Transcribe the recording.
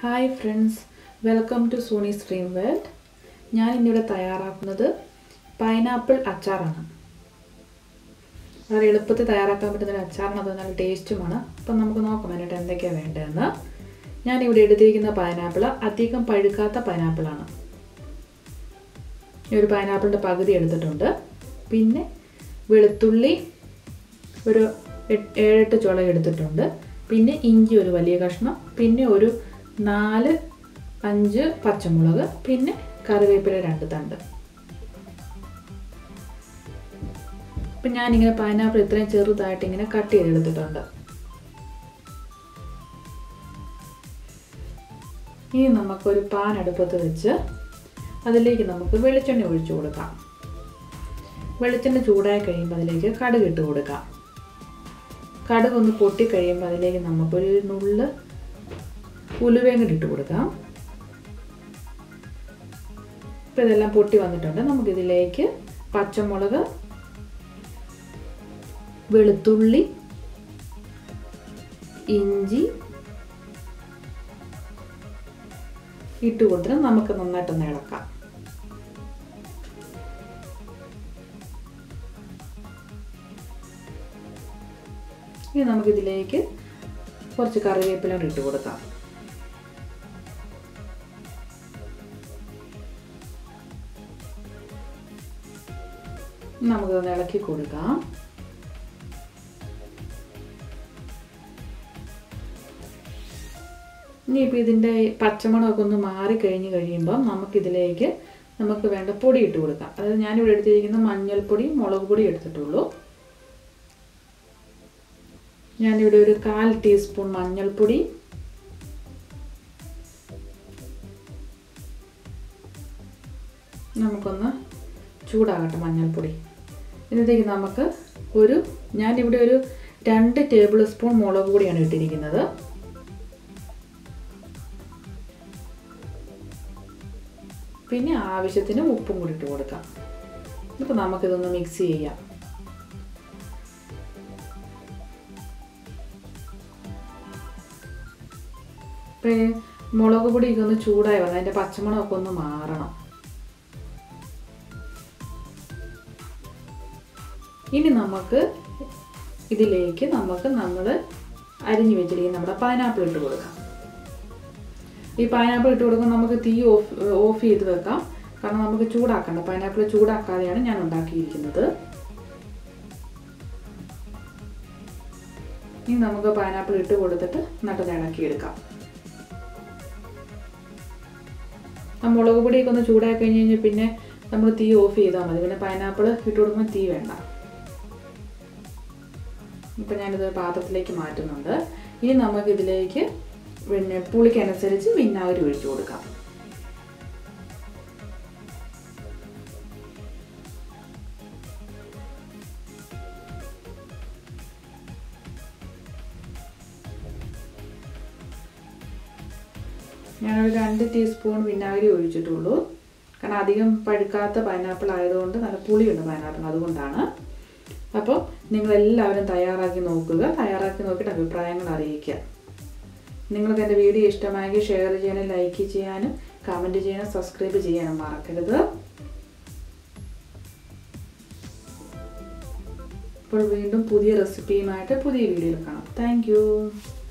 hi friends welcome to Sony stream world ഞാൻ ഇന്നിവിടെ തയ്യാറാക്കുന്നത് പൈനാപ്പിൾ അച്ചാറാണ് വളരെ എളുപ്പത്തിൽ തയ്യാറാക്കാൻ പറ്റുന്ന ഒരു അച്ചാറിന് അത് നല്ല ടേസ്റ്റുമാണ് അപ്പം നമുക്ക് നോക്കാം അതിനായിട്ട് എന്തൊക്കെയാണ് വേണ്ടതെന്ന് ഞാനിവിടെ എടുത്തിരിക്കുന്ന പൈനാപ്പിൾ അധികം പഴുക്കാത്ത പൈനാപ്പിളാണ് ഈ ഒരു പൈനാപ്പിളിൻ്റെ പകുതി എടുത്തിട്ടുണ്ട് പിന്നെ വെളുത്തുള്ളി ഒരു എട്ട് ഏഴെട്ട് ചുള എടുത്തിട്ടുണ്ട് പിന്നെ ഇഞ്ചി ഒരു വലിയ കഷ്ണം പിന്നെ ഒരു നാല് അഞ്ച് പച്ചമുളക് പിന്നെ കറിവേപ്പില രണ്ട് തണ്ട് അപ്പം ഞാനിങ്ങനെ പൈനാപ്പിൾ ഇത്രയും ചെറുതായിട്ട് ഇങ്ങനെ കട്ട് ചെയ്തെടുത്തിട്ടുണ്ട് ഇനി നമുക്കൊരു പാൻ അടുപ്പത്ത് വെച്ച് അതിലേക്ക് നമുക്ക് വെളിച്ചെണ്ണ ഒഴിച്ചു കൊടുക്കാം വെളിച്ചെണ്ണ ചൂടായി കഴിയുമ്പോൾ അതിലേക്ക് കടുക് ഇട്ട് കൊടുക്കാം കടുക് ഒന്ന് പൊട്ടി കഴിയുമ്പോൾ അതിലേക്ക് നമുക്കൊരു നുള്ള് ഉലുവയും കൂടി ഇട്ട് കൊടുക്കാം ഇപ്പം ഇതെല്ലാം പൊട്ടി വന്നിട്ടുണ്ട് നമുക്കിതിലേക്ക് പച്ചമുളക് വെളുത്തുള്ളി ഇഞ്ചി ഇട്ട് കൊടുത്തിട്ട് നമുക്ക് നന്നായിട്ടൊന്ന് ഇളക്കാം ഇനി നമുക്കിതിലേക്ക് കുറച്ച് കറിവേപ്പില ഇട്ട് കൊടുക്കാം നമുക്കൊന്ന് ഇളക്കി കൊടുക്കാം ഇനിയിപ്പോൾ ഇതിൻ്റെ പച്ചമണമൊക്കെ ഒന്ന് മാറി കഴിഞ്ഞ് കഴിയുമ്പം നമുക്കിതിലേക്ക് നമുക്ക് വേണ്ട പൊടി ഇട്ട് കൊടുക്കാം അതായത് ഞാനിവിടെ എടുത്തിരിക്കുന്ന മഞ്ഞൾപ്പൊടി മുളക് പൊടി എടുത്തിട്ടുള്ളൂ ഞാനിവിടെ ഒരു കാൽ ടീസ്പൂൺ മഞ്ഞൾപ്പൊടി നമുക്കൊന്ന് ചൂടാകട്ടെ മഞ്ഞൾപ്പൊടി ഇതിലേക്ക് നമുക്ക് ഒരു ഞാനിവിടെ ഒരു രണ്ട് ടേബിൾ സ്പൂൺ മുളക് പൊടിയാണ് ഇട്ടിരിക്കുന്നത് പിന്നെ ആവശ്യത്തിന് ഉപ്പും കൂടി ഇട്ട് കൊടുക്കാം എന്നിട്ട് നമുക്കിതൊന്ന് മിക്സ് ചെയ്യാം ഇപ്പം മുളക് പൊടിയൊക്കെ ഒന്ന് ചൂടായി വന്നു അതിൻ്റെ പച്ചമുളകൊക്കെ ഒന്ന് മാറണം ഇനി നമുക്ക് ഇതിലേക്ക് നമുക്ക് നമ്മൾ അരിഞ്ഞു വെച്ചിരിക്കുന്ന നമ്മുടെ പൈനാപ്പിൾ ഇട്ട് കൊടുക്കാം ഈ പൈനാപ്പിൾ ഇട്ട് കൊടുക്കുമ്പോൾ നമുക്ക് തീ ഓഫ് ഓഫ് ചെയ്ത് വെക്കാം കാരണം നമുക്ക് ചൂടാക്കണ്ട പൈനാപ്പിൾ ചൂടാക്കാതെയാണ് ഞാൻ ഉണ്ടാക്കിയിരിക്കുന്നത് ഇനി നമുക്ക് പൈനാപ്പിൾ ഇട്ട് കൊടുത്തിട്ട് നട്ടത് ഇളക്കിയെടുക്കാം ആ മുളക് പൊടിയൊക്കെ ഒന്ന് ചൂടാക്കി കഴിഞ്ഞ് കഴിഞ്ഞാൽ പിന്നെ നമ്മൾ തീ ഓഫ് ചെയ്താൽ മതി പിന്നെ പൈനാപ്പിൾ ഇട്ട് കൊടുക്കുമ്പോൾ തീ വേണ്ട ഇപ്പം ഞാനിത് പാത്രത്തിലേക്ക് മാറ്റുന്നുണ്ട് ഇനി നമുക്കിതിലേക്ക് പിന്നെ പുളിക്കനുസരിച്ച് വിനാഗിരി ഒഴിച്ചു കൊടുക്കാം ഞാനൊരു രണ്ട് ടീസ്പൂൺ വിനാഗിരി ഒഴിച്ചിട്ടുള്ളൂ കാരണം അധികം പഴുക്കാത്ത പൈനാപ്പിൾ ആയതുകൊണ്ട് നല്ല പുളിയുണ്ട് പൈനാപ്പിൾ അതുകൊണ്ടാണ് അപ്പോൾ നിങ്ങളെല്ലാവരും തയ്യാറാക്കി നോക്കുക തയ്യാറാക്കി നോക്കിയിട്ട് അഭിപ്രായങ്ങൾ അറിയിക്കുക നിങ്ങൾക്ക് എൻ്റെ വീഡിയോ ഇഷ്ടമായെങ്കിൽ ഷെയർ ചെയ്യാനും ലൈക്ക് ചെയ്യാനും കമൻറ്റ് ചെയ്യാനും സബ്സ്ക്രൈബ് ചെയ്യാനും മറക്കരുത് അപ്പോൾ വീണ്ടും പുതിയ റെസിപ്പിയുമായിട്ട് പുതിയ വീഡിയോയിൽ കാണാം താങ്ക്